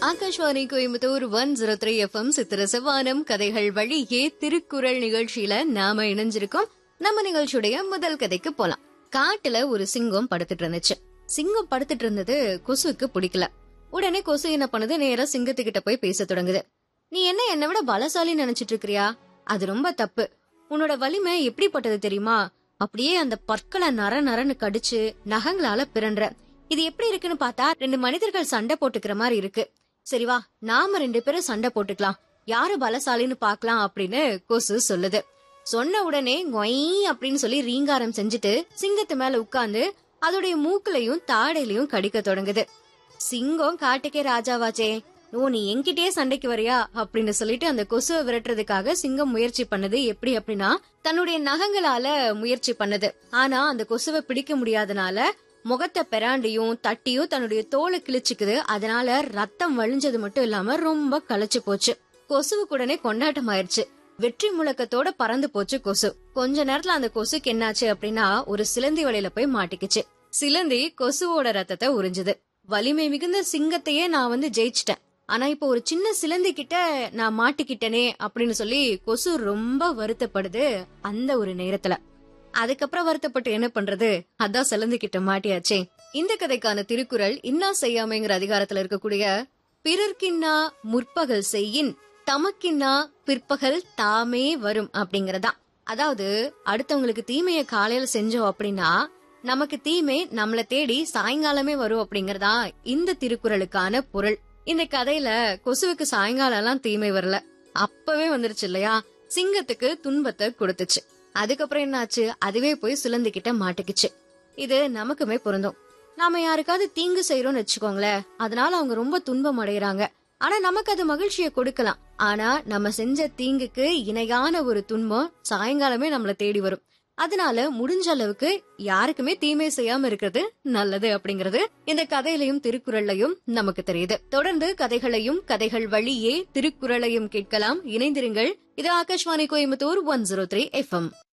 Akashvani Coimbatore one zero three FM சித்திரசவானம் கதைகள் வழியே திருக்குறள் நிகழ்ச்சியில நாம இணைஞ்சிருக்கோம் நம்ம நிகழ்ச்சியுடைய முதல் கதைக்கு போலாம் காட்டுல ஒரு சிங்கம் படுத்துட்டு இருந்துச்சு சிங்கம் படுத்துட்டு இருந்தது கொசுவுக்கு பிடிக்கல உடனே கொசு என்ன பண்ணுது நேரா சிங்கத்துக்கிட்ட போய் பேச தொடங்குது நீ என்ன என்னை விட பலசாலி நினைச்சிட்டு இருக்கிறியா அது ரொம்ப தப்பு உன்னோட வலிமை எப்படிப்பட்டது தெரியுமா அப்படியே அந்த பற்களை நர நரன்னு கடிச்சு நகங்களால பிறன்ற இது எப்படி இருக்குன்னு பார்த்தா ரெண்டு மனிதர்கள் சண்டை போட்டுக்கிற மாதிரி இருக்கு சரி வா நாம ரெண்டு பேரும் சண்டை போட்டுக்கலாம் யாரு பலசாலின்னு பார்க்கலாம் அப்படின்னு கொசு சொல்லுது சொன்ன உடனே கொய் அப்படின்னு சொல்லி ரீங்காரம் செஞ்சுட்டு சிங்கத்து மேல உட்கார்ந்து அதோடைய மூக்குலையும் தாடையிலையும் கடிக்க தொடங்குது சிங்கம் காட்டுக்கே ராஜாவாச்சே ஓ நீ என்கிட்டயே சண்டைக்கு வரியா அப்படின்னு சொல்லிட்டு அந்த கொசுவை விரட்டுறதுக்காக சிங்கம் முயற்சி பண்ணுது எப்படி அப்படின்னா தன்னுடைய நகங்களால முயற்சி பண்ணுது ஆனா அந்த கொசுவை பிடிக்க முடியாதனால முகத்தை பெராண்டியும் தட்டியும் தன்னுடைய தோலை கிழிச்சுக்குது அதனால ரத்தம் வழிஞ்சது மட்டும் இல்லாம ரொம்ப களைச்சு போச்சு கொசுவுக்கு உடனே கொண்டாட்டம் ஆயிருச்சு வெற்றி முழக்கத்தோட பறந்து போச்சு கொசு கொஞ்ச நேரத்துல அந்த கொசுக்கு என்னாச்சு அப்படின்னா ஒரு சிலந்தி வலையில போய் மாட்டிக்கிச்சு சிலந்தி கொசுவோட ரத்தத்தை உறிஞ்சுது வலிமை மிகுந்த சிங்கத்தையே நான் வந்து ஜெயிச்சிட்டேன் ஆனா இப்போ ஒரு சின்ன சிலந்தி கிட்ட நான் மாட்டிக்கிட்டனே அப்படின்னு சொல்லி கொசு ரொம்ப வருத்தப்படுது அந்த ஒரு நேரத்துல அதுக்கப்புறம் வருத்தப்பட்டு என்ன பண்றது அதான் சிலந்தி கிட்ட மாட்டியாச்சே இந்த கதைக்கான திருக்குறள் இன்னா செய்யாமைங்கிற அதிகாரத்துல இருக்கக்கூடிய பிறர்க்கின்னா முற்பகல் செய்யின் தமக்கின்னா பிற்பகல் தாமே வரும் அப்படிங்கறதா அதாவது அடுத்தவங்களுக்கு தீமைய காலையில செஞ்சோம் அப்படின்னா நமக்கு தீமை நம்மள தேடி சாயங்காலமே வரும் அப்படிங்கறதா இந்த திருக்குறளுக்கான பொருள் இந்த கதையில கொசுவுக்கு சாயங்காலம் எல்லாம் தீமை வரல அப்பவே வந்துருச்சு இல்லையா சிங்கத்துக்கு துன்பத்தை கொடுத்துச்சு அதுக்கப்புறம் என்னாச்சு அதுவே போய் சுலந்திக்கிட்ட மாட்டுக்குச்சு இது நமக்குமே பொருந்தும் நாம யாருக்காவது தீங்கு செய்யறோம்னு வச்சுக்கோங்களேன் அதனால அவங்க ரொம்ப துன்பம் அடையறாங்க ஆனா நமக்கு அது மகிழ்ச்சியை கொடுக்கலாம் ஆனா நம்ம செஞ்ச தீங்குக்கு இணையான ஒரு துன்பம் சாயங்காலமே நம்மள தேடி வரும் அதனால முடிஞ்ச அளவுக்கு யாருக்குமே தீமை செய்யாம இருக்கிறது நல்லது அப்படிங்கறது இந்த கதையிலையும் திருக்குறள்லையும் நமக்கு தெரியுது தொடர்ந்து கதைகளையும் கதைகள் வழியே திருக்குறளையும் கேட்கலாம் இணைந்திருங்கள் இது Akashvani Coimbatore one zero three FM